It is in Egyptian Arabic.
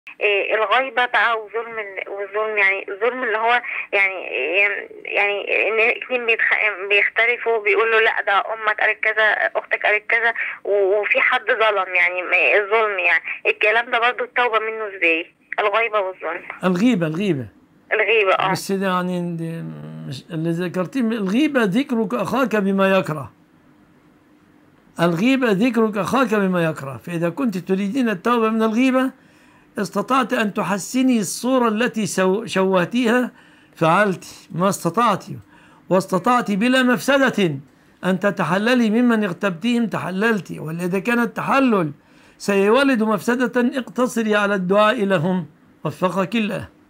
إيه الغيبة بقى وظلم وظلم يعني الظلم اللي هو يعني يعني ان الاثنين بيختلفوا بيقولوا لا ده امك قالت كذا اختك قالت كذا وفي حد ظلم يعني الظلم يعني الكلام ده برضو التوبة منه ازاي الغيبة والظلم الغيبة الغيبة الغيبة اه بس يعني اللي ذكرتيه الغيبة ذكرك أخاك بما يكره الغيبة ذكرك أخاك بما يكره فإذا كنت تريدين التوبة من الغيبة استطعت أن تحسني الصورة التي شوهتيها فعلت ما استطعت واستطعت بلا مفسدة أن تتحللي ممن اغتبتهم تحللت وإذا كان التحلل سيولد مفسدة اقتصري على الدعاء لهم وفقك الله